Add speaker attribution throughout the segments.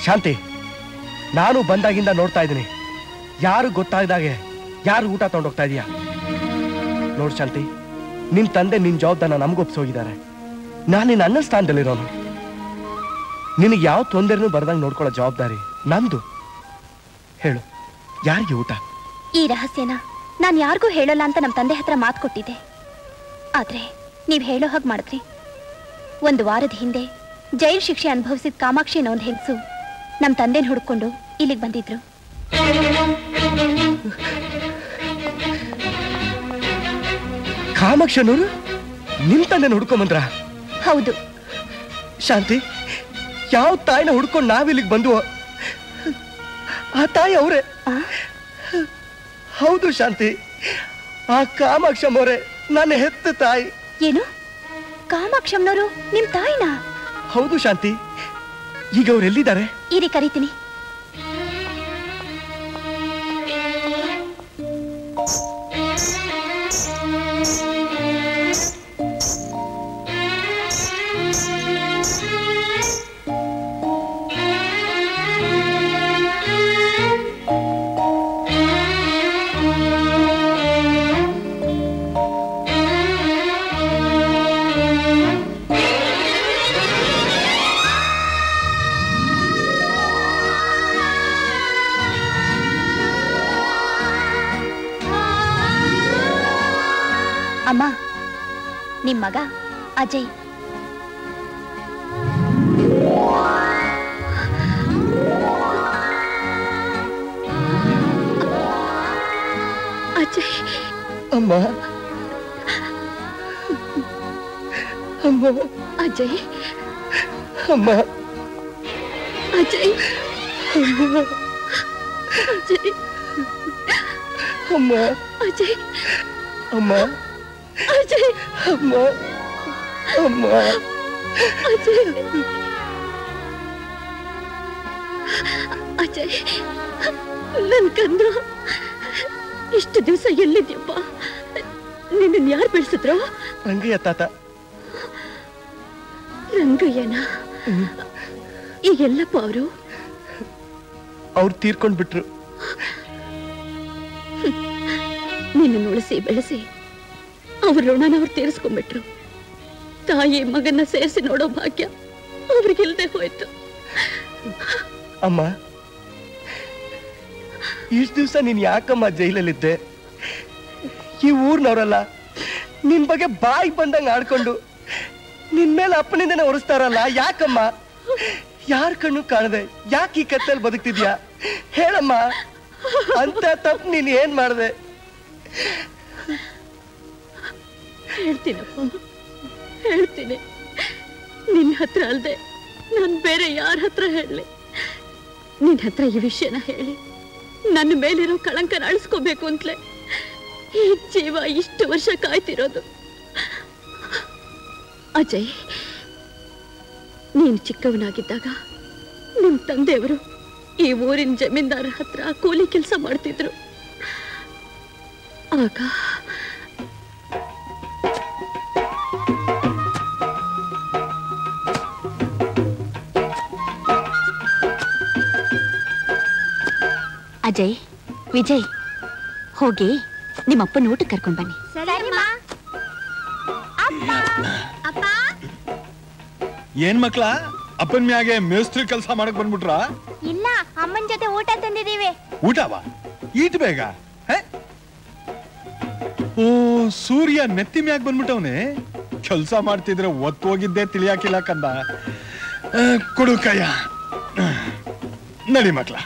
Speaker 1: ಶಾಂತಿ ನಾನು ಬಂದಾಗಿಂದ ನೋಡ್ತಾ ಇದ್ದೀನಿ ಯಾರು ಗೊತ್ತಾಗ್ದಾಗೆ ಯಾರು ಊಟ ತಗೊಂಡೋಗ್ತಾ ಇದೀಯಾ ನೋಡ್ ಶಾಂತಿ ನಿನ್ ತಂದೆ ನಿನ್ ಜವಾಬ್ದಾರ ನಮ್ಗೊಪ್ಸೋಗಿದ್ದಾರೆ ನಾನು ನಿನ್ನ ಅನ್ನ ಸ್ಥಾನದಲ್ಲಿರೋನು ನಿನಗೆ ಯಾವ ತೊಂದರೆನೂ ಬರ್ದಂಗೆ ನೋಡ್ಕೊಳ್ಳೋ ಜವಾಬ್ದಾರಿ ನಂದು ಹೇಳು ಯಾರಿಗೆ ಊಟ
Speaker 2: ಈ ರಹಸ್ಯನ ನಾನು ಯಾರಿಗೂ ಹೇಳೋಲ್ಲ ಅಂತ ನಮ್ಮ ತಂದೆ ಹತ್ರ ಮಾತು ಕೊಟ್ಟಿದ್ದೆ ಆದ್ರೆ ನೀವು ಹೇಳೋ ಹಾಗೆ ಮಾಡಿದ್ರಿ ಒಂದು ವಾರದ ಹಿಂದೆ ಜೈಲು ಶಿಕ್ಷೆ ಅನುಭವಿಸಿದ ಕಾಮಾಕ್ಷಿ ಅನ್ನೋ ಒಂದು ಹೆಂಗಸು ನಮ್ಮ ತಂದೆನ ಹುಡ್ಕೊಂಡು ಇಲ್ಲಿಗೆ ಬಂದಿದ್ರು
Speaker 1: ಕಾಮಾಕ್ಷನೂರು ನಿಮ್ ತಂದೆ ಹುಡ್ಕೊಂಬಂದ್ರ
Speaker 2: ಹೌದು
Speaker 1: ಶಾಂತಿ ಯಾವ ತಾಯಿನ ಹುಡ್ಕೊಂಡು ನಾವಿಲ್ಲಿಗೆ ಬಂದ್ವೋ ಆ ತಾಯಿ ಅವರೇ
Speaker 2: ಆ?
Speaker 1: ಹೌದು ಶಾಂತಿ ಆ ಕಾಮಾಕ್ಷಮ್ಮವ್ರೆ ನನ್ನ ಹೆತ್ತ ತಾಯಿ
Speaker 2: ಏನು ಕಾಮಾಕ್ಷಮ್ನವರು ನಿಮ್ ತಾಯಿನಾ
Speaker 1: ಹೌದು ಶಾಂತಿ ಈಗ ಅವ್ರು ಎಲ್ಲಿದ್ದಾರೆ
Speaker 2: ಇರಿ ಕರಿತೀನಿ ಅಮ್ಮ ನಿಮ್ ಮಗ ಅಜಯ್ ಅಜಯ್
Speaker 1: ಅಮ್ಮ ಅಮ್ಮ
Speaker 2: ಅಜಯ್
Speaker 1: ಅಮ್ಮ
Speaker 2: ಅಜಯ್ ಅಜಯ್
Speaker 1: ಅಮ್ಮ
Speaker 2: ಅಜಯ್
Speaker 1: ಅಮ್ಮ
Speaker 2: ಅಜಯ್
Speaker 1: ಅಮ್ಮ ಅಮ್ಮ
Speaker 2: ಅಜಯ್ ಅಜಯ್ ನನ್ ಕಂದ ಇಷ್ಟು ದಿವಸ ಎಲ್ಲಿದ್ಯಪ್ಪ ನಿನ್ನ ಯಾರು ಬೆಳೆಸಿದ್ರು
Speaker 1: ರಂಗಯ್ಯ ತಾತ
Speaker 2: ರಂಗಯ್ಯನ ಈ ಎಲ್ಲಪ್ಪ ಅವರು
Speaker 1: ಅವ್ರು ತೀರ್ಕೊಂಡ್ ಬಿಟ್ರು
Speaker 2: ನಿನ್ನ ಉಳಿಸಿ ಬೆಳೆಸಿ ಅವ್ರ ಋಣನ ಅವ್ರು ತೀರಿಸ್ಕೊಂಡ್ಬಿಟ್ರು ತಾಯಿ ಮಗನ್ನ ಸೇರಿಸಿ ನೋಡೋ ಭಾಗ್ಯ ಅವ್ರಿಗಿಲ್ದೆ ಹೋಯ್ತು
Speaker 1: ಅಮ್ಮ ಇಷ್ಟು ದಿವಸ ನೀನ್ ಯಾಕಮ್ಮ ಜೈಲಲ್ಲಿದ್ದೆ ಈ ಊರ್ನವ್ರಲ್ಲ ನಿನ್ ಬಗ್ಗೆ ಬಾಯಿಗೆ ಬಂದಂಗ ಆಡ್ಕೊಂಡು ನಿನ್ ಮೇಲೆ ಅಪ್ಪನಿಂದನೇ ಒರೆಸ್ತಾರಲ್ಲ ಯಾಕಮ್ಮ ಯಾರ ಕಣ್ಣು ಕಾಣದೆ ಯಾಕೆ ಈ ಕತ್ತಲ್ಲಿ ಬದುಕ್ತಿದ್ಯಾ ಹೇಳಮ್ಮ ಅಂತ ತಪ್ಪು ನೀನ್ ಏನ್ ಮಾಡ್ದೆ
Speaker 2: ಹೇಳ್ತೀನಪ್ಪ ಹೇಳ್ತೀನಿ ನಿನ್ನ ಹತ್ರ ಅಲ್ದೆ ನಾನು ಬೇರೆ ಯಾರ ಹತ್ರ ಹೇಳಲಿ ನಿನ್ನ ಹತ್ರ ಈ ವಿಷಯನ ಹೇಳಿ ನನ್ನ ಮೇಲಿರೋ ಕಳಂಕನ ಅಳಿಸ್ಕೋಬೇಕು ಅಂತಲೇ ಈ ಜೀವ ಇಷ್ಟು ವರ್ಷ ಕಾಯ್ತಿರೋದು ಅಜಯ್ ನೀನು ಚಿಕ್ಕವನಾಗಿದ್ದಾಗ ನಿಮ್ಮ ತಂದೆಯವರು ಈ ಊರಿನ ಜಮೀನ್ದಾರ ಹತ್ರ ಕೂಲಿ ಕೆಲಸ ಮಾಡ್ತಿದ್ರು ಆಗ ಅಜಯ್ ವಿಜಯ್ ಹೋಗಿ ನಿಮ್ಮಪ್ಪನ ಊಟಕ್ಕೆ ಕರ್ಕೊಂಡ್ ಬನ್ನಿ
Speaker 3: ಏನ್ ಮಕ್ಳ ಅಪ್ಪನ್ ಮ್ಯಾಗೆ ಮೇಸ್ತ್ರಿ ಕೆಲಸ ಮಾಡಕ್ ಬಂದ್ಬಿಟ್ರ
Speaker 4: ಇಲ್ಲ ಅಮ್ಮನ ಜೊತೆ ಊಟ ತಂದಿದೀವಿ
Speaker 3: ಊಟವಾ ಈಟ್ ಬೇಗ ಹೆ? ಓ ಸೂರ್ಯ ನೆತ್ತಿ ಮ್ಯಾಗ್ ಬಂದ್ಬಿಟ್ಟವನೆ ಕೆಲಸ ಮಾಡ್ತಿದ್ರೆ ಒತ್ತು ಹೋಗಿದ್ದೆ ತಿಳಿಯಾಕಿಲ್ಲ ಕಂದ ಆ, ಕೊಡು ಕಯ್ಯ ನಡಿ ಮಕ್ಳ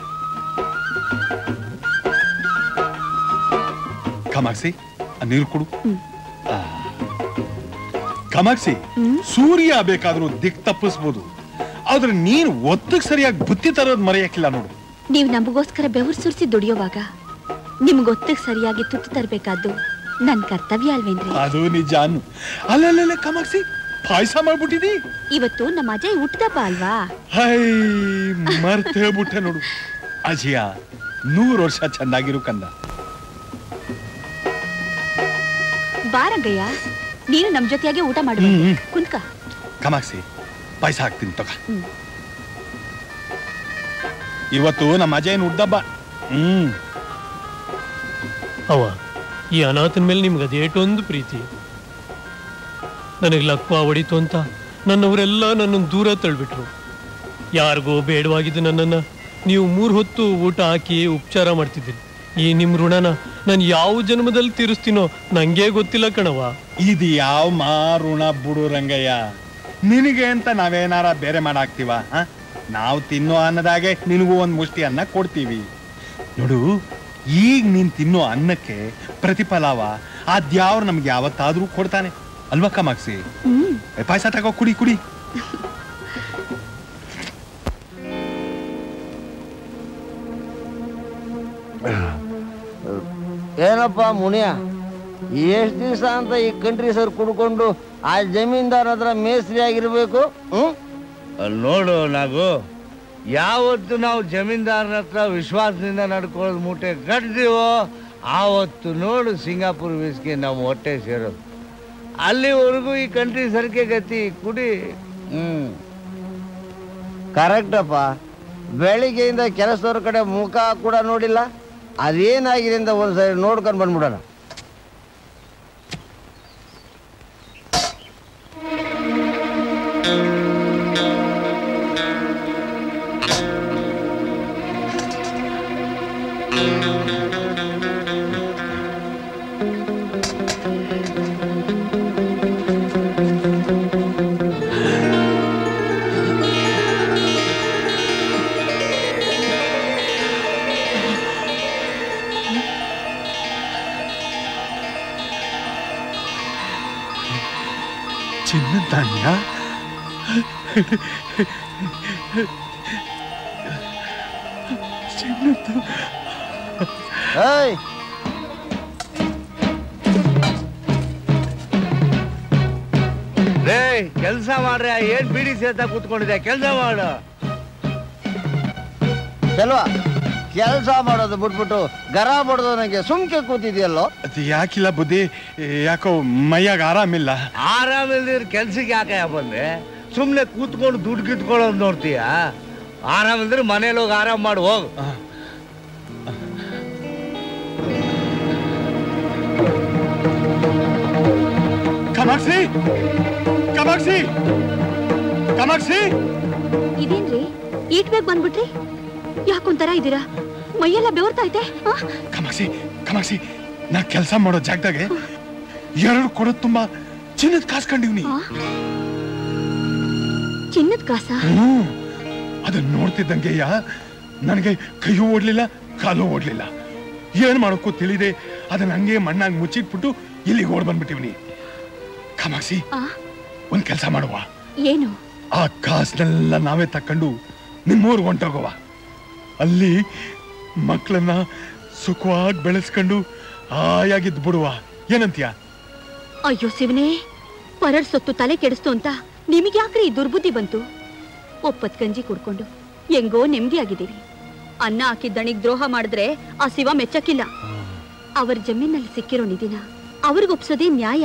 Speaker 3: ಕಾಮಾಕ್ಷಿ ಆ ನೀರು ಕೊಡು ಆ. ಕಾಮಾಕ್ಷಿ ಸೂರ್ಯ ಬೇಕಾದ್ರೂ ದಿಕ್ ತಪ್ಪಿಸ್ಬೋದು ಆದ್ರೆ ನೀನು ಒತ್ತಕ್ ಸರಿಯಾಗಿ ಬುತ್ತಿ ತರೋದ್ ಮರೆಯಕ್ಕಿಲ್ಲ ನೋಡು
Speaker 2: ನೀವು ನಮಗೋಸ್ಕರ ಬೆವರು ಸುರಿಸಿ ದುಡಿಯೋವಾಗ ನಿಮ್ಗೊತ್ತಿಗೆ ಸರಿಯಾಗಿ ತುತ್ತು ತರಬೇಕಾದ್ದು ನನ್ ಕರ್ತವ್ಯ ಅಲ್ವೇನ್ರಿ
Speaker 3: ಅದು ನಿಜ ಅನ್ನು ಅಲ್ಲಲ್ಲ ಕಾಮಾಕ್ಷಿ ಪಾಯಸ ಮಾಡ್ಬಿಟ್ಟಿದಿ
Speaker 2: ಇವತ್ತು ನಮ್ಮ ಅಜಯ್ ಹುಟ್ಟದಪ್ಪ ಅಲ್ವಾ
Speaker 3: ಹೈ ಮರ್ತ್ ಹೇಳ್ಬಿಟ್ಟೆ ನೋಡು ಅಜಿಯ ನೂರು ವರ್ಷ ಚೆನ್ನಾಗಿರು ಕಂದ
Speaker 2: ಬಾರಂಗಯ್ಯ ನೀನು ನಮ್ ಜೊತೆಯಾಗಿ ಊಟ ಮಾಡು
Speaker 3: ಹ್ಮ್, ಹ್ಮ್.
Speaker 2: ಕುಂತ್ಕ
Speaker 3: ಕಾಮಾಕ್ಷಿ ಪಾಯಸ ಹಾಕ್ತೀನಿ ತಗ
Speaker 2: ಹ್ಮ್.
Speaker 3: ಇವತ್ತು ನಮ್ಮ ಅಜಯನ್ ಹುಡ್ದಬ್ಬ ಹ್ಮ್
Speaker 5: ಅವ ಈ ಅನಾಥನ ಮೇಲೆ ನಿಮ್ಗೆ ಅದೇಟೊಂದು ಪ್ರೀತಿ ನನಗೆ ಲಕ್ವ ಹೊಡಿತು ಅಂತ ನನ್ನವರೆಲ್ಲ ನನ್ನನ್ನು ದೂರ ತಳ್ಬಿಟ್ರು ಯಾರಿಗೋ ಬೇಡವಾಗಿದ್ದು ನನ್ನನ್ನು ನೀವು ಮೂರು ಹೊತ್ತು ಊಟ ಹಾಕಿ ಉಪಚಾರ ಮಾಡ್ತಿದ್ದೀರಿ ಈ ನಿಮ್ಮ ಋಣನ ನಾನು ಯಾವ ಜನ್ಮದಲ್ಲಿ ತೀರಿಸ್ತೀನೋ ನಂಗೆ ಗೊತ್ತಿಲ್ಲ ಕಣವ
Speaker 3: ಇದು ಯಾವ ಮಾರುಣ ಬುಡು ರಂಗಯ್ಯ ನಿನಗೆ ಅಂತ ನಾವೇನಾರ ಬೇರೆ ಮಾಡಾಕ್ತಿವ ನಾವು ತಿನ್ನೋ ಅನ್ನದಾಗೆ ನಿನಗೂ ಒಂದು ಮುಷ್ಟಿ ಅನ್ನ ಕೊಡ್ತೀವಿ ನೋಡು ಈಗ ನೀನ್ ತಿನ್ನೋ ಅನ್ನಕ್ಕೆ ಪ್ರತಿಫಲವ ಅದ್ಯಾವ್ರು ನಮ್ಗೆ ಯಾವತ್ತಾದ್ರೂ ಕೊಡ್ತಾನೆ ಅಲ್ವಾ ಕಮಾಕ್ಸಿ
Speaker 2: ಹ್ಮ್
Speaker 3: ಪಾಯಸ ತಗೋ ಕುಡಿ ಕುಡಿ
Speaker 6: ಏನಪ್ಪ ಮುನಿಯ ಎಷ್ಟು ದಿವಸ ಅಂತ ಈ ಕಂಟ್ರಿ ಸರ್ ಕುಡ್ಕೊಂಡು ಆ ಜಮೀನ್ದಾರ್ ಹತ್ರ ಮೇಸ್ತ್ರಿ ಆಗಿರ್ಬೇಕು ಹ್ಮ್
Speaker 7: ಅಲ್ಲಿ ನೋಡು ನಾಗು ಯಾವತ್ತು ನಾವು ಜಮೀನ್ದಾರನ ಹತ್ರ ವಿಶ್ವಾಸದಿಂದ ನಡ್ಕೊಳ್ಳೋದು ಮೂಟೆ ಕಟ್ತೀವೋ ಆವತ್ತು ನೋಡು ಸಿಂಗಾಪುರ್ ವಿಸ್ಗೆ ನಮ್ಮ ಹೊಟ್ಟೆ ಸೇರೋದು ಅಲ್ಲಿವರೆಗೂ ಈ ಕಂಟ್ರಿ ಸರ್ಕೆ ಗತಿ ಕುಡಿ
Speaker 6: ಹ್ಮ್ ಕರೆಕ್ಟಪ್ಪ ಬೆಳಿಗ್ಗೆಯಿಂದ ಕೆಲಸದವ್ರ ಕಡೆ ಮುಖ ಕೂಡ ನೋಡಿಲ್ಲ ಅದೇನಾಗಿದೆ ಅಂತ ಒಂದ್ಸರಿ ನೋಡ್ಕೊಂಡು ಬಂದ್ಬಿಡೋಣ
Speaker 3: ಚಿನ್ನ ಧಾನ್ಯ ಚಿನ್ನದ
Speaker 6: ಏಯ್
Speaker 7: ರೇ ಕೆಲಸ ಮಾಡ್ರೆ ಏನ್ ಬಿಡಿ ಸೇತ ಕೂತ್ಕೊಂಡಿದೆ ಕೆಲಸ ಮಾಡು
Speaker 6: ಚಲ್ವಾ ಕೆಲಸ ಮಾಡೋದು ಬಿಟ್ಬಿಟ್ಟು ಗರ ಬಡ್ದು ನನಗೆ ಸುಮ್ಕೆ ಕೂತಿದ್ಯಲ್ಲೋ
Speaker 3: ಅದು ಯಾಕಿಲ್ಲ ಬುದ್ಧಿ ಯಾಕೋ ಮೈಯಾಗ ಆರಾಮಿಲ್ಲ
Speaker 7: ಆರಾಮಿಲ್ದಿರ್ ಕೆಲ್ಸಕ್ಕೆ ಯಾಕೆ ಬಂದೆ ಸುಮ್ಮನೆ ಕೂತ್ಕೊಂಡು ದುಡ್ಡು ಕಿತ್ಕೊಳ್ಳೋದು ನೋಡ್ತೀಯ ಆರಾಮಿಲ್ದ್ರೆ ಮನೇಲಿ ಹೋಗಿ ಆರಾಮ್ ಮಾಡಿ ಹೋಗು
Speaker 3: ಕಮಾಕ್ಸಿ ಕಮಾಕ್ಸಿ ಕಮಾಕ್ಸಿ
Speaker 2: ಇದೇನ್ರಿ ಈಟ್ ಬೇಗ ಬಂದ್ಬಿಟ್ರಿ ಯಾಕೊಂತರ ಇದ್ದೀರಾ ಮೈಯೆಲ್ಲ ಬೆವರ್ತಾ ಐತೆ ಆ?
Speaker 3: ಕಮಾಕ್ಸಿ ಕಮಾಕ್ಸಿ ನಾ ಕೆಲಸ ಮಾಡೋ ಜಾಗದಾಗೆ ಎರಡು ಕೊಡೋ ತುಂಬಾ ಚಿನ್ನದ ಕಾಸ್ಕೊಂಡಿವ್ನಿ
Speaker 2: ಆ? ಚಿನ್ನದ ಕಾಸ
Speaker 3: ಹ್ಮ್ ಅದನ್ನ ನೋಡ್ತಿದ್ದಂಗೆಯ ನನಗೆ ಕೈಯೂ ಓಡ್ಲಿಲ್ಲ ಕಾಲು ಓಡ್ಲಿಲ್ಲ ಏನ್ ಮಾಡೋಕ್ಕೂ ತಿಳಿದೆ ಅದನ್ನ ಹಂಗೆ ಮಣ್ಣಾಗಿ ಮುಚ್ಚಿಟ್ಬಿಟ್ಟು ಇಲ್ಲಿಗೆ ಓಡ್ ಬಂದ್ಬಿಟ್ಟಿವ್ನಿ ಕಮಾಕ್ಸಿ
Speaker 2: ಆ?
Speaker 3: ಒಂದ್ ಕೆಲಸ ಮಾಡುವ
Speaker 2: ಏನು
Speaker 3: ಆ ಕಾಸನ್ನೆಲ್ಲ ನಾವೇ ತಕೊಂಡು ನಿಮ್ಮೂರ್ಗೆ ಹೊಂಟೋಗುವ ಅಲ್ಲಿ ಮಕ್ಕಳನ್ನ ಸುಖವಾಗಿ ಬೆಳೆಸ್ಕೊಂಡು ಆಯಾಗಿದ್ದು ಬಿಡುವ ಏನಂತೀಯ
Speaker 2: ಅಯ್ಯೋ ಶಿವನೇ ಪರರ್ ಸೊತ್ತು ತಲೆ ಕೆಡಿಸ್ತು ಅಂತ ನಿಮಗೆ ಯಾಕ್ರಿ ಈ ದುರ್ಬುದ್ಧಿ ಬಂತು ಒಪ್ಪತ್ ಗಂಜಿ ಕುಡ್ಕೊಂಡು ಹೆಂಗೋ ನೆಮ್ಮದಿಯಾಗಿದ್ದೀವಿ ಅನ್ನ ಹಾಕಿದ ದಣಿಗ್ ದ್ರೋಹ ಮಾಡಿದ್ರೆ ಆ ಶಿವ ಮೆಚ್ಚಕ್ಕಿಲ್ಲ ಅವರ ಜಮೀನಲ್ಲಿ ಸಿಕ್ಕಿರೋ ನಿಧಿನ ಅವ್ರಿಗೊಪ್ಸೋದೇ ನ್ಯಾಯ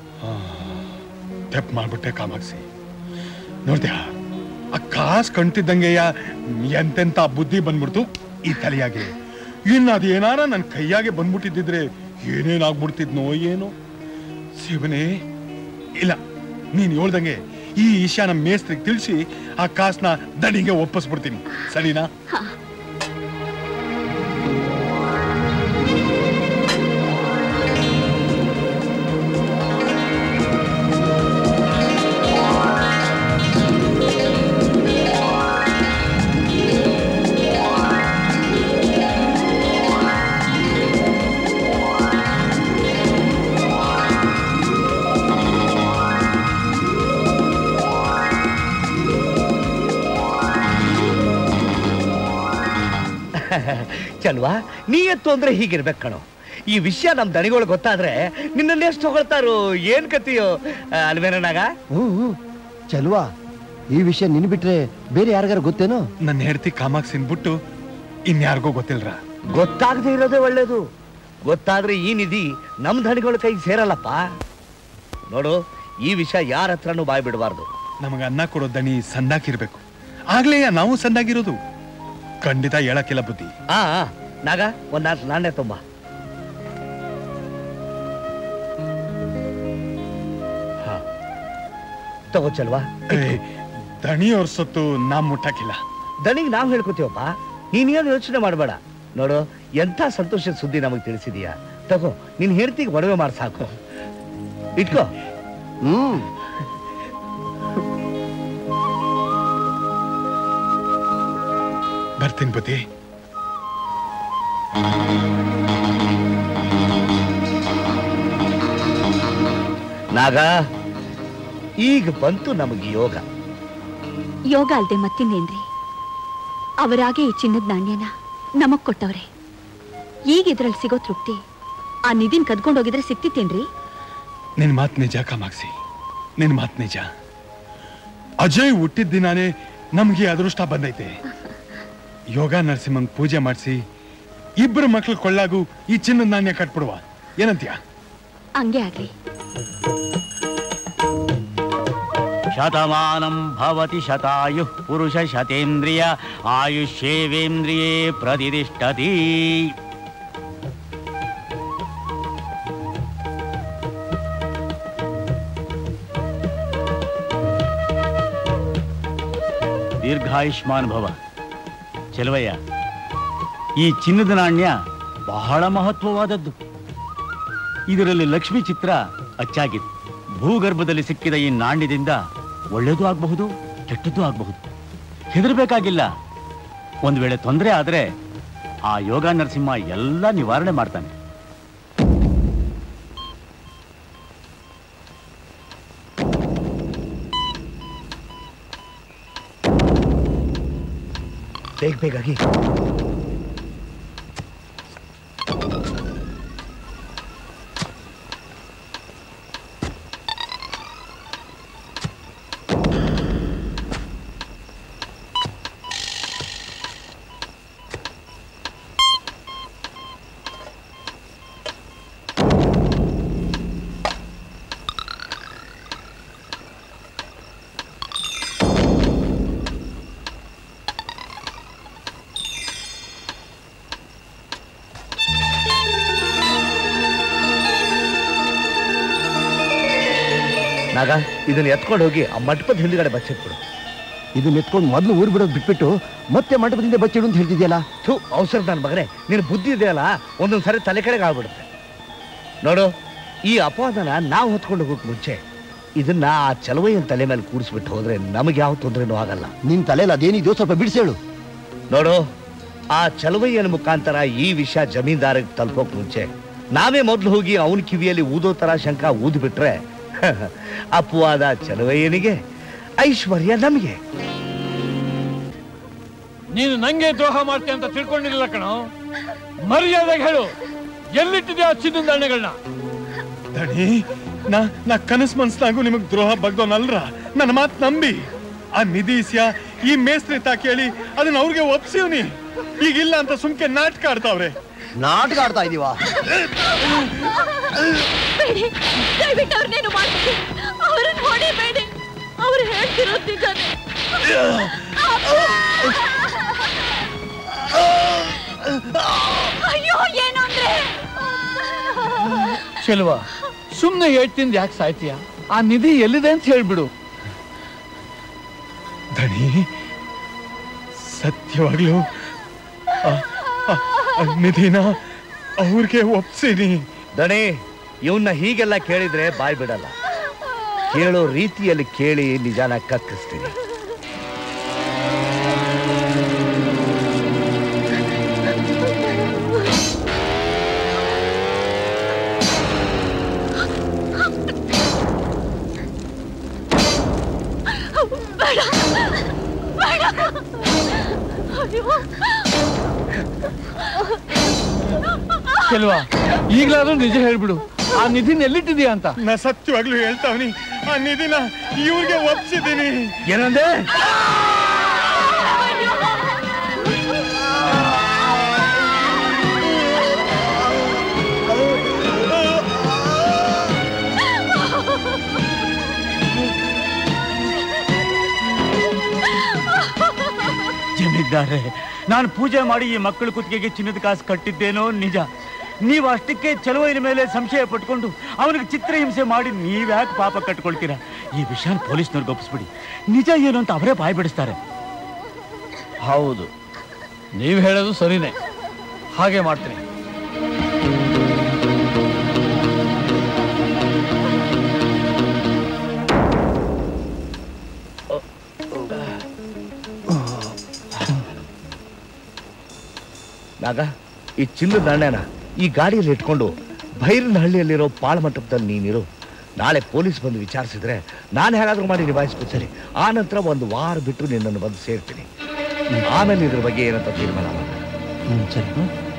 Speaker 3: ತೆಪ್ ಮಾಡ್ಬಿಟ್ಟೆ ಕಾಮಾಕ್ಸಿ ನೋಡ್ದ್ಯಾ ಆ ಕಾಸ್ ಕಣ್ತಿದ್ದಂಗೆಯ ಎಂತೆಂತ ಬುದ್ಧಿ ಬಂದ್ಬಿಡ್ತು ಈ ತಲೆಯಾಗೆ ಇನ್ನು ಅದೇನಾರ ನನ್ನ ಕೈಯಾಗೆ ಬಂದ್ಬಿಟ್ಟಿದ್ದಿದ್ರೆ ಏನೇನಾಗ್ಬಿಡ್ತಿದ್ನೋ ಏನೋ ಶಿವನೇ ಇಲ್ಲ ನೀನ್ ಹೇಳ್ದಂಗೆ ಈ ವಿಷಯ ನಮ್ಮ ಮೇಸ್ತ್ರಿಗೆ ತಿಳಿಸಿ ಆ ಕಾಸ್ನ ದಣಿಗೆ ಒಪ್ಪಿಸ್ಬಿಡ್ತೀನಿ ಸರಿನಾ
Speaker 2: ಹಾ
Speaker 7: ಚಲ್ವಾ ನೀ ಎತ್ತು ಅಂದ್ರೆ ಹೀಗಿರ್ಬೇಕು ಕಣೋ ಈ ವಿಷಯ ನಮ್ ದಣಿಗಳು ಗೊತ್ತಾದ್ರೆ ನಿನ್ನನ್ನ ಎಷ್ಟು ಹೊಗಳ್ತಾರೋ ಏನ್ ಕತಿಯೋ ಆ, ಅಲ್ವೇನನಾಗ
Speaker 6: ಹ್ಮ್ ಹ್ಮ್ ಚಲ್ವಾ ಈ ವಿಷಯ ನಿನ್ ಬಿಟ್ರೆ ಬೇರೆ ಯಾರಿಗಾರ ಗೊತ್ತೇನೋ
Speaker 3: ನನ್ನ ಹೆಂಡತಿ ಕಾಮಾಕ್ಸಿನ್ ಬಿಟ್ಟು ಇನ್ಯಾರಿಗೋ ಗೊತ್ತಿಲ್ರ
Speaker 7: ಗೊತ್ತಾಗದೆ ಇರೋದೇ ಒಳ್ಳೇದು ಗೊತ್ತಾದ್ರೆ ಈ ನಿಧಿ ನಮ್ ದಣಿಗಳ ಕೈಗೆ ಸೇರಲ್ಲಪ್ಪ ನೋಡು ಈ ವಿಷಯ ಯಾರ ಹತ್ರನೂ ಬಾಯ್ ಬಿಡಬಾರ್ದು
Speaker 3: ನಮಗೆ ಅನ್ನ ಕೊಡೋ ದಣಿ ಸಂದಾಕಿರ್ಬೇಕು ಆಗ್ಲೇ ನಾವು ಸಂದಾಗಿರೋದು ಖಂಡಿತ ಹೇಳಕ್ಕಿಲ್ಲ ಬುದ್ಧಿ
Speaker 7: ಆ ಆ, ನಾಗ ಒಂದ್ ನಾಲ್ಕು ನಾಣ್ಯ ತುಂಬ ಹಾ. ತಗೋ ಚಲ್ವಾ
Speaker 3: ಏ, ದಣಿಯವ್ರ ಸೊತ್ತು ನಾ ಮುಟ್ಟಕ್ಕಿಲ್ಲ
Speaker 7: ದಣಿಗೆ ನಾವು ಹೇಳ್ಕೊತೀವಪ್ಪ ನೀನೇನು ಯೋಚನೆ ಮಾಡಬೇಡ ನೋಡು ಎಂಥ ಸಂತೋಷದ ಸುದ್ದಿ ನಮಗೆ ತಿಳಿಸಿದೀಯಾ ತಗೋ ನಿನ್ ಹೆಂಡತಿಗೆ ಒಡವೆ ಮಾಡಿ ಸಾಕು ಇಟ್ಕೋ
Speaker 6: ಹ್ಮ್
Speaker 3: ಬರ್ತೀನಿ ಬುದ್ಧಿ
Speaker 7: ನಾಗ ಈಗ ಬಂತು ನಮಗೆ ಯೋಗ
Speaker 2: ಯೋಗ ಅಲ್ದೆ ಮತ್ತಿನ್ನೇನ್ರಿ ಅವರಾಗೆ ಈ ಚಿನ್ನದ ನಾಣ್ಯನ ನಮಗ್ ಕೊಟ್ಟವ್ರೆ ಈಗ ಇದ್ರಲ್ಲಿ ಸಿಗೋ ತೃಪ್ತಿ ಆ ನಿಧಿನ್ ಕದ್ಕೊಂಡೋಗಿದ್ರೆ ಸಿಕ್ತಿತ್ತೇನ್ರಿ
Speaker 3: ನಿನ್ ಮಾತ್ ನಿಜ ಕಾಮಾಕ್ಷಿ ನಿನ್ ಮಾತ್ ನಿಜ ಅಜಯ್ ಹುಟ್ಟಿದ ದಿನಾನೇ ನಮ್ಗೆ ಈ ಅದೃಷ್ಟ ಬಂದೈತೆ ಯೋಗ ನರಸಿಂಹಂಗ್ ಪೂಜೆ ಮಾಡಿಸಿ ಇಬ್ಬರು ಮಕ್ಳು ಕೊಳ್ಳಾಗು ಈ ಚಿನ್ನದ ನಾಣ್ಯ ಕಟ್ಬಿಡುವ ಏನಂತೀಯ
Speaker 2: ಹಂಗೆ ಆಗ್ಲಿ
Speaker 8: ಶತಮಾನಂ ಭವತಿ ಶತಾಯು ಪುರುಷ ಶತೇಂದ್ರಿಯ ಆಯುಷ್ಯೇವೇಂದ್ರಿಯೇ ಪ್ರತಿಷ್ಠತಿ ದೀರ್ಘಾಯುಷ್ಮಾನ್ ಭವ ಚೆಲುವಯ್ಯ ಈ ಚಿನ್ನದ ನಾಣ್ಯ ಬಹಳ ಮಹತ್ವವಾದದ್ದು ಇದರಲ್ಲಿ ಲಕ್ಷ್ಮಿ ಚಿತ್ರ ಅಚ್ಚಾಗಿದೆ ಭೂಗರ್ಭದಲ್ಲಿ ಸಿಕ್ಕಿದ ಈ ನಾಣ್ಯದಿಂದ ಒಳ್ಳೆಯದು ಆಗಬಹುದು ಕೆಟ್ಟದ್ದು ಆಗಬಹುದು ಹೆದರಬೇಕಾಗಿಲ್ಲ ಒಂದು ವೇಳೆ ತೊಂದರೆ ಆದರೆ ಆ ಯೋಗ ನರಸಿಂಹ ಎಲ್ಲ ನಿವಾರಣೆ ಮಾಡ್ತಾನೆ
Speaker 7: ಬೇಗ ಬೇಗಾಗಿ ನಾಗ ಇದನ್ನ ಎತ್ಕೊಂಡು ಹೋಗಿ ಆ ಮಂಟಪದ ಹಿಂದ್ಗಡೆ ಬಚ್ಚಿಟ್ಬಿಡು
Speaker 6: ಇದನ್ನ ಎತ್ಕೊಂಡು ಮೊದಲು ಊರು ಬಿಡೋದು ಬಿಟ್ಬಿಟ್ಟು ಮತ್ತೆ ಮಂಟಪದಿಂದ ಬಚ್ಚಿಡು ಅಂತ ಹೇಳ್ತಿದ್ಯಲ್ಲ
Speaker 7: ಥೂ ಅವಸರ ನನ್ನ ಮಗನೇ ನಿನ್ನ ಬುದ್ಧಿ ಇದೆಯಲ್ಲ ಒಂದೊಂದು ಸರಿ ತಲೆ ಕೆಳಗೆ ಆಗ್ಬಿಡುತ್ತೆ ನೋಡು ಈ ಅಪವಾದನ ನಾವು ಹೊತ್ಕೊಂಡು ಹೋಗೋಕೆ ಮುಂಚೆ ಇದನ್ನ ಆ ಚಲವಯ್ಯನ ತಲೆ ಮೇಲೆ ಕೂರಿಸ್ಬಿಟ್ಟು ಹೋದ್ರೆ ನಮಗೆ ಯಾವ ತೊಂದರೆನೂ ಆಗಲ್ಲ
Speaker 6: ನಿನ್ ತಲೆಯಲ್ಲಿ ಅದೇನಿದೆಯೋ ಸ್ವಲ್ಪ ಬಿಡಿಸೇಳು
Speaker 7: ನೋಡು ಆ ಚಲವಯ್ಯನ ಮುಖಾಂತರ ಈ ವಿಷಯ ಜಮೀನ್ದಾರಿಗೆ ತಲುಪೋಕ್ ಮುಂಚೆ ನಾವೇ ಮೊದಲು ಹೋಗಿ ಅವನ ಕಿವಿಯಲ್ಲಿ ಊದೋ ತರ ಶಂಕ ಊದ್ಬಿಟ್ರೆ ಅಪವಾದ ಚಲವಯ್ಯನಿಗೆ ಐಶ್ವರ್ಯ ನಮಗೆ
Speaker 5: ನೀನು ನಂಗೆ ದ್ರೋಹ ಮಾಡ್ತೀಯ ಅಂತ ತಿಳ್ಕೊಂಡಿರಲಿಲ್ಲ ಕಣೋ ಮರ್ಯಾದೆಗೆ ಹೇಳು ಎಲ್ಲಿಟ್ಟಿದ್ಯಾ ಆ ಚಿನ್ನದ ನಾಣ್ಯಗಳನ್ನ
Speaker 3: ದಣಿ ನಾ ನಾ ಕನಸ್ ಮನ್ಸ್ನಾಗೂ ನಿಮಗ್ ದ್ರೋಹ ಬಗ್ದೋನಲ್ರ ನನ್ನ ಮಾತ್ ನಂಬಿ ಆ ನಿಧಿ ಇಸ್ಯ ಈ ಮೇಸ್ತ್ರಿ ತಾ ಕೇಳಿ ಅದನ್ನ ಅವ್ರಿಗೆ ಒಪ್ಸಿವ್ನಿ ಈಗಿಲ್ಲ ಅಂತ ಸುಮ್ಕೆ ನಾಟಕ ಆಡ್ತಾವ್ರೆ
Speaker 6: ನಾಟಕ ಆಡ್ತಾ ಇದೀವಾ
Speaker 2: ಬೇಡಿ ದಯವಿಟ್ಟು ಅವ್ರನ್ನೇನು ಮಾಡ್ಬೇಡಿ ಅವ್ರನ್ನ ಹೊಡಿಬೇಡಿ ಅವ್ರು ಹೇಳ್ತಿರೋದು ನಿಜಾನೇ ಅಯ್ಯೋ ಏನು ಅಂದ್ರೆ
Speaker 9: ಚೆಲುವ ಸುಮ್ನೆ ಹೇಳ್ತಿಂದ ಯಾಕೆ ಸಾಯ್ತೀಯ ಆ ನಿಧಿ ಎಲ್ಲಿದೆ ಅಂತ ಹೇಳ್ಬಿಡು
Speaker 3: ದಣಿ ಸತ್ಯವಾಗ್ಲೂ ಆ- ಆ- ಆ ನಿಧಿನ ಅವ್ರಿಗೆ ಒಪ್ಸಿನಿ
Speaker 7: ದಣಿ ಇವನ್ನ ಹೀಗೆಲ್ಲ ಕೇಳಿದ್ರೆ ಬಾಯ್ ಬಿಡಲ್ಲ ಕೇಳೋ ರೀತಿಯಲ್ಲಿ ಕೇಳಿ ನಿಜಾನ ಕಕ್ಕಿಸ್ತೀನಿ
Speaker 2: ಬೇಡ ಬೇಡ ಅಯ್ಯೋ
Speaker 9: ಚೆಲುವ ಈಗ್ಲಾದ್ರೂ ನಿಜ ಹೇಳ್ಬಿಡು ಆ ನಿಧಿನ ಎಲ್ಲಿಟ್ಟಿದ್ಯಾ ಅಂತ
Speaker 3: ನಾ ಸತ್ಯವಾಗ್ಲೂ ಹೇಳ್ತಾವ್ನಿ ಆ ನಿಧಿನ ಇವ್ರಿಗೆ ಒಪ್ಸಿದ್ದೀನಿ
Speaker 7: ಏನಂದೆ
Speaker 8: ಇದ್ದಾರೆ ನಾನು ಪೂಜೆ ಮಾಡಿ ಈ ಮಕ್ಕಳ ಕುತ್ತಿಗೆಗೆ ಚಿನ್ನದ ಕಾಸು ಕಟ್ಟಿದ್ದೇನೋ ನಿಜ ನೀವು ಅಷ್ಟಕ್ಕೆ ಚಲುವೈನ ಮೇಲೆ ಸಂಶಯ ಪಟ್ಕೊಂಡು ಅವನಿಗೆ ಚಿತ್ರಹಿಂಸೆ ಮಾಡಿ ನೀವ್ಯಾಕೆ ಪಾಪ ಕಟ್ಕೊಳ್ತೀರಾ ಈ ವಿಷಯ ಪೊಲೀಸ್ನವ್ರಿಗೆ ಒಪ್ಪಿಸ್ಬಿಡಿ ನಿಜ ಏನು ಅಂತ ಅವರೇ ಬಾಯ್ ಬಿಡಿಸ್ತಾರೆ
Speaker 9: ಹೌದು ನೀವು ಹೇಳೋದು ಸರಿನೇ ಹಾಗೆ ಮಾಡ್ತೀನಿ
Speaker 7: ನಾಗ ಈ ಚಿನ್ನದ ನಾಣ್ಯನ ಈ ಗಾಡಿಯಲ್ಲಿ ಇಟ್ಕೊಂಡು ಭೈರನಹಳ್ಳಿಯಲ್ಲಿರೋ ಪಾಳ ಮಂಟಪದಲ್ಲಿ ನೀನಿರು ನಾಳೆ ಪೊಲೀಸ್ ಬಂದು ವಿಚಾರಿಸಿದ್ರೆ ನಾನು ಹೇಗಾದ್ರೂ ಮಾಡಿ ನಿಭಾಯಿಸ್ಬೋದು ಸರಿ ಆ ನಂತರ ಒಂದು ವಾರ ಬಿಟ್ಟು ನಿನ್ನನ್ನು ಬಂದು ಸೇರ್ತೀನಿ ಆಮೇಲೆ ಇದ್ರ ಬಗ್ಗೆ ಏನಂತ ತೀರ್ಮಾನ ಮಾಡೋಣ
Speaker 8: ಸರಿ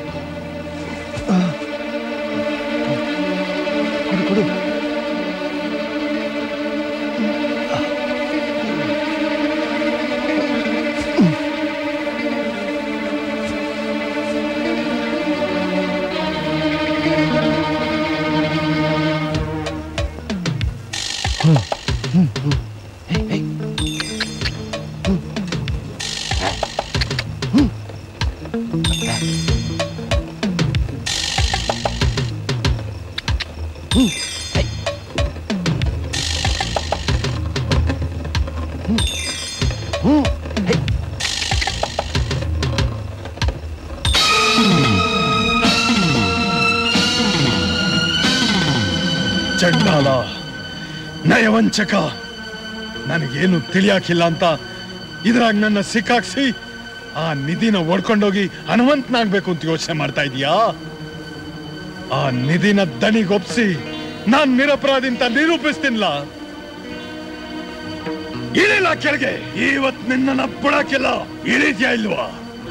Speaker 7: ಕೊಡು ಕೊಡು
Speaker 3: ಚಂಡಾಲ ನಯವಂಚಕ ನನಗೇನು ತಿಳಿಯಾಕಿಲ್ಲ ಅಂತ ಇದ್ರಾಗ ನನ್ನ ಸಿಕ್ಕಾಕ್ಸಿ ಆ ನಿಧಿನ ಒಡ್ಕೊಂಡೋಗಿ ಹನುಮಂತನಾಗ್ಬೇಕು ಅಂತ ಯೋಚನೆ ಮಾಡ್ತಾ ಇದೀಯಾ ಆ ನಿಧಿನ ದಣಿಗೊಪ್ಸಿ ನಾನ್ ನಿರಪರಾಧಿ ಅಂತ ನಿರೂಪಿಸ್ತೀನಿಲ್ಲ ಇಳಿಲ್ಲ ಕೆಳಗೆ ಇವತ್ ನಿನ್ನನ್ನ ಬಿಡಕ್ಕಿಲ್ಲ ಇಳಿದ್ಯಾ ಇಲ್ವಾ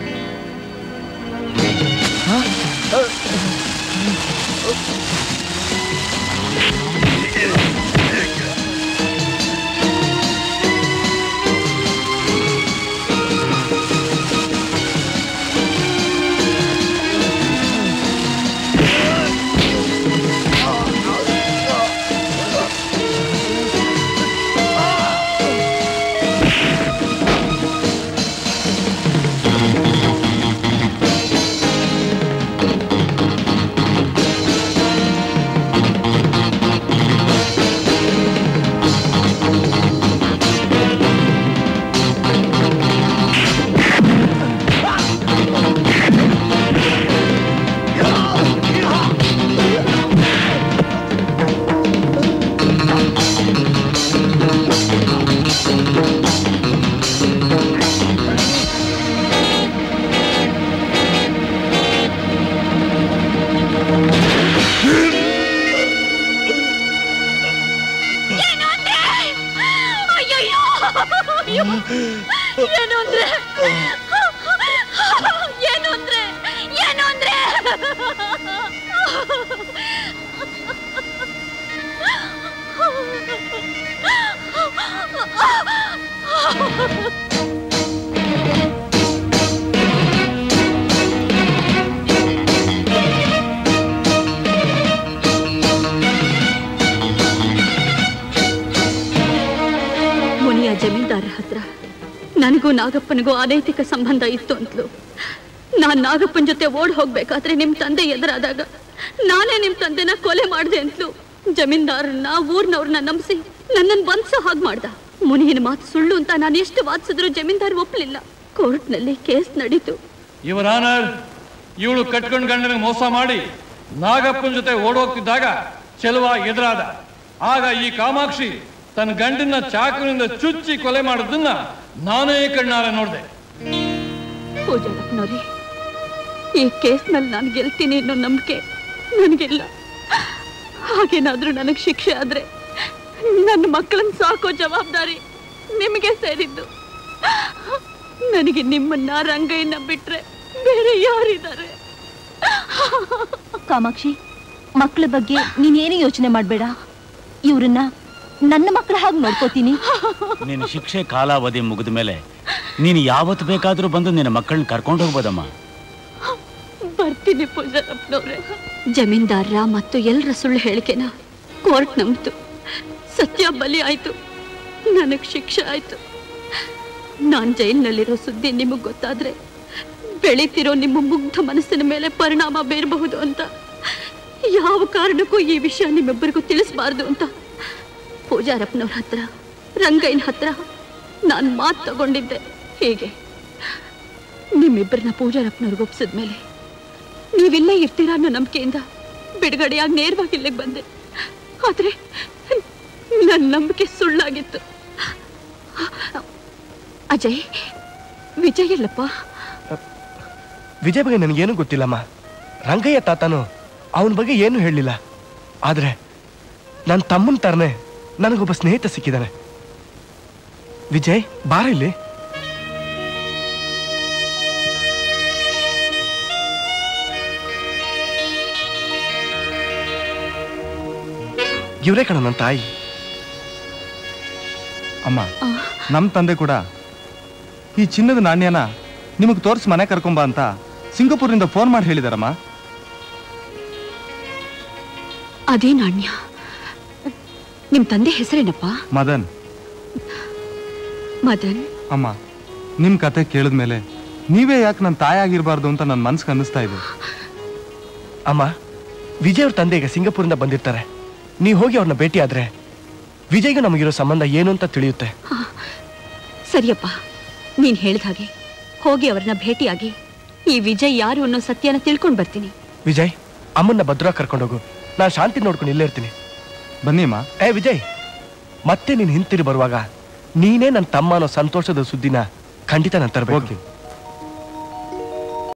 Speaker 2: ಅಯ್ಯಯ್ಯೋ ಅಯ್ಯೋ. ಏನು ಅಂದ್ರೆ ಏನು ಅಂದ್ರೆ ಏನು ಅಂದ್ರೆ ಮುನಿಯ ಜಮೀನ್ದಾರ ಹತ್ರ ನನಗೂ ನಾಗಪ್ಪನಿಗೂ ಅನೈತಿಕ ಸಂಬಂಧ ಇತ್ತು ಅಂತಲೂ ನಾನ್ ನಾಗಪ್ಪನ ಜೊತೆ ಓಡ್ ಹೋಗ್ಬೇಕಾದ್ರೆ ನಿಮ್ ತಂದೆ ಎದುರಾದಾಗ ನಾನೇ ನಿಮ್ ತಂದೆನ ಕೊಲೆ ಮಾಡ್ದೆ ಅಂತಲೂ ಜಮೀನ್ದಾರನ್ನ ಊರ್ನವ್ರನ್ನ ನಂಬಿಸಿ ನನ್ನನ್ನು ಬಂದ್ಸೋ ಹಾಗೆ ಮಾಡ್ದ ಮುನಿಯನ ಮಾತು ಸುಳ್ಳು ಅಂತ ನಾನು ಎಷ್ಟು ವಾದಿಸಿದ್ರು ಜಮೀನ್ದಾರ್ ಒಪ್ಲಿಲ್ಲ ಕೋರ್ಟ್ನಲ್ಲಿ ಕೇಸ್ ನಡೀತು
Speaker 9: ಇವರ ಆನರ್ ಇವಳು ಕಟ್ಕೊಂಡ್ ಗಂಡನಿಗೆ ಮೋಸ ಮಾಡಿ ನಾಗಪ್ಪನ ಜೊತೆ ಓಡೋಗ್ತಿದ್ದಾಗ ಚೆಲುವ ಎದುರಾದ ಆಗ ಈ ಕಾಮಾಕ್ಷಿ ತನ್ನ ಗಂಡನ ಚಾಕುವಿನಿಂದ ಚುಚ್ಚಿ ಕೊಲೆ ಮಾಡಿದ್ದನ್ನ ನಾನೇ ಕಣ್ಣಾರ ನೋಡಿದೆ
Speaker 2: ಪೂಜಾರಪ್ಪನವ್ರೆ ಈ ಕೇಸ್ನಲ್ಲಿ ನಾನು ಗೆಲ್ತೀನಿ ಅನ್ನೋ ನಂಬಿಕೆ ನನಗಿಲ್ಲ ಹಾಗೇನಾದ್ರೂ ನನಗೆ ಶಿಕ್ಷೆ ಆದ್ರೆ ನನ್ನ ಮಕ್ಕಳನ್ನ ಸಾಕೋ ಜವಾಬ್ದಾರಿ ನಿಮಗೆ ಸೇರಿದ್ದು ನನಗೆ ನಿಮ್ಮನ್ನ ರಂಗಯ್ಯನ ಬಿಟ್ರೆ ಬೇರೆ ಯಾರಿದ್ದಾರೆ
Speaker 10: ಕಾಮಾಕ್ಷಿ ಮಕ್ಕಳ ಬಗ್ಗೆ ನೀನೇನು ಯೋಚನೆ ಮಾಡಬೇಡ ಇವ್ರನ್ನ ನನ್ನ ಮಕ್ಕಳ ಹಾಗೆ ನೋಡ್ಕೋತೀನಿ
Speaker 8: ನಿನ್ನ ಶಿಕ್ಷೆ ಕಾಲಾವಧಿ ಮುಗಿದ ಮೇಲೆ ನೀನು ಯಾವತ್ತು ಬೇಕಾದರೂ ಬಂದು ನಿನ್ನ ಮಕ್ಕಳನ್ನ ಕರ್ಕೊಂಡು ಹೋಗ್ಬೋದಮ್ಮ
Speaker 2: ಬರ್ತೀನಿ ಪೂಜಾರಪ್ಪನವ್ರೆ ಜಮೀನ್ದಾರರ ಮತ್ತು ಎಲ್ಲರ ಸುಳ್ಳು ಹೇಳಿಕೆನ ಕೋರ್ಟ್ ನಂಬಿತು ಸತ್ಯ ಬಲಿ ಆಯ್ತು ನನಗ್ ಶಿಕ್ಷೆ ಆಯ್ತು ನಾನ್ ಜೈಲಿನಲ್ಲಿರೋ ಸುದ್ದಿ ನಿಮಗ್ ಗೊತ್ತಾದ್ರೆ ಬೆಳೀತಿರೋ ನಿಮ್ಮ ಮುಗ್ಧ ಮನಸ್ಸಿನ ಮೇಲೆ ಪರಿಣಾಮ ಬೀರಬಹುದು ಅಂತ ಯಾವ ಕಾರಣಕ್ಕೂ ಈ ವಿಷಯ ನಿಮ್ಮಿಬ್ಬರಿಗೂ ತಿಳಿಸಬಾರ್ದು ಅಂತ ಪೂಜಾರಪ್ಪನವ್ರ ಹತ್ರ ರಂಗಯ್ಯನ ಹತ್ರ ನಾನು ಮಾತು ತಗೊಂಡಿದ್ದೆ ಹೀಗೆ ನಿಮ್ಮಿಬ್ಬರನ್ನ ಪೂಜಾರಪ್ಪನವ್ರಿಗೆ ಒಪ್ಸಿದ್ಮೇಲೆ ನೀವಿಲ್ಲೇ ಇರ್ತೀರಾ ಅನ್ನೋ ನಂಬಿಕೆಯಿಂದ ಬಿಡುಗಡೆಯಾಗಿ ನೇರವಾಗಿ ಇಲ್ಲಿಗೆ ಬಂದೆ ಆದ್ರೆ ನನ್ನ ನಂಬಿಕೆ ಸುಳ್ಳಾಗಿತ್ತು ಅಜಯ್ ವಿಜಯ್ ಎಲ್ಲಪ್ಪ
Speaker 1: ವಿಜಯ್ ಬಗ್ಗೆ ನನಗೇನು ಗೊತ್ತಿಲ್ಲಮ್ಮ ರಂಗಯ್ಯ ತಾತನು ಅವನ ಬಗ್ಗೆ ಏನು ಹೇಳಲಿಲ್ಲ ಆದ್ರೆ ನನ್ನ ತಮ್ಮನ ತರನೇ ನನಗೊಬ್ಬ ಸ್ನೇಹಿತ ಸಿಕ್ಕಿದ್ದಾನೆ ವಿಜಯ್ ಬಾರ ಇಲ್ಲಿ ಇವರೇ ಕಣ ನನ್ನ ತಾಯಿ
Speaker 11: ಅಮ್ಮ ನಮ್ಮ ತಂದೆ ಕೂಡ ಈ ಚಿನ್ನದ ನಾಣ್ಯನ ನಿಮಗೆ ತೋರಿಸಿ ಮನೆ ಕರ್ಕೊಂಬ ಅಂತ ಸಿಂಗಾಪುರಿಂದ ಫೋನ್ ಮಾಡಿ ಹೇಳಿದಾರಮ್ಮ
Speaker 2: ಅದೇ ನಾಣ್ಯ ನಿಮ್ ತಂದೆ ಹೆಸರೇನಪ್ಪ
Speaker 11: ಮದನ್
Speaker 2: ಮದನ್
Speaker 11: ಅಮ್ಮ ನಿಮ್ಮ ಕತೆ ಕೇಳಿದ್ಮೇಲೆ ನೀವೇ ಯಾಕೆ ನನ್ನ ತಾಯಿ ಆಗಿರಬಾರ್ದು ಅಂತ ನನ್ನ ಮನ್ಸಿಗೆ ಅನ್ನಿಸ್ತಾ ಇದೆ
Speaker 1: ಅಮ್ಮ ವಿಜಯ್ ಅವ್ರ ತಂದೆ ಈಗ ಸಿಂಗಾಪುರಿಂದ ಬಂದಿರ್ತಾರೆ ನೀವು ಹೋಗಿ ಅವ್ರನ್ನ ಭೇಟಿ ಆದ್ರೆ ವಿಜಯ್ಗೆ ನಮಗಿರೋ ಸಂಬಂಧ ಏನು ಅಂತ ತಿಳಿಯುತ್ತೆ
Speaker 2: ಸರಿಯಪ್ಪ ನೀನ್ ಹೇಳ್ದ ಹಾಗೆ ಹೋಗಿ ಅವ್ರನ್ನ ಭೇಟಿಯಾಗಿ ಈ ವಿಜಯ್ ಯಾರು ಅನ್ನೋ ಸತ್ಯನ ತಿಳ್ಕೊಂಡ್ ಬರ್ತೀನಿ
Speaker 1: ವಿಜಯ್ ಅಮ್ಮನ್ನ ಭದ್ರ ಕರ್ಕೊಂಡೋಗು ನಾನು ಶಾಂತಿ ನೋಡ್ಕೊಂಡು ಇಲ್ಲೇ ಇರ್ತೀನಿ
Speaker 11: ಬನ್ನಿ ಅಮ್ಮ
Speaker 1: ಏ ವಿಜಯ್ ಮತ್ತೆ ನೀನು ಹಿಂತಿರು ಬರುವಾಗ ನೀನೇ ನನ್ನ ತಮ್ಮ ಅನ್ನೋ ಸಂತೋಷದ ಸುದ್ದಿನ ಖಂಡಿತ ನಾನು ತರಬೇಕು